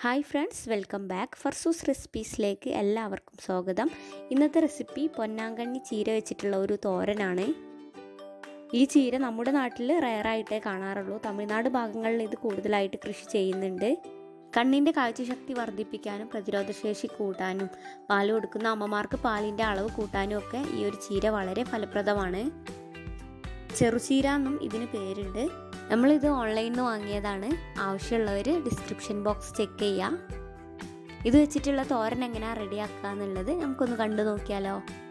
hi friends welcome back Farsoos റെസിപ്പീസിലേക്ക് എല്ലാവർക്കും സ്വാഗതം ഇന്നത്തെ റെസിപ്പി പൊന്നാങ്കണ്ണി ചീര വെച്ചിട്ടുള്ള ഒരു തോരനാണ് ഈ ചീര നമ്മുടെ നാട്ടിൽ റയറായിട്ടേ കാണാറുള്ളൂ തമിഴ്നാട് ഭാഗങ്ങളിൽ ഇത് കൂടുതലായിട്ട് കൃഷി ചെയ്യുന്നുണ്ട് കണ്ണിൻ്റെ കാഴ്ചശക്തി വർദ്ധിപ്പിക്കാനും പ്രതിരോധശേഷി കൂട്ടാനും പാൽ കൊടുക്കുന്ന അമ്മമാർക്ക് പാലിൻ്റെ അളവ് കൂട്ടാനും ഒക്കെ ഈ ഒരു ചീര വളരെ ഫലപ്രദമാണ് ചെറുചീര എന്നും ഇതിന് പേരുണ്ട് നമ്മളിത് ഓൺലൈനിൽ നിന്ന് വാങ്ങിയതാണ് ആവശ്യമുള്ളവർ ഡിസ്ക്രിപ്ഷൻ ബോക്സ് ചെക്ക് ചെയ്യുക ഇത് വെച്ചിട്ടുള്ള തോരൻ എങ്ങനെയാണ് റെഡിയാക്കുക എന്നുള്ളത് നമുക്കൊന്ന് കണ്ടു നോക്കിയാലോ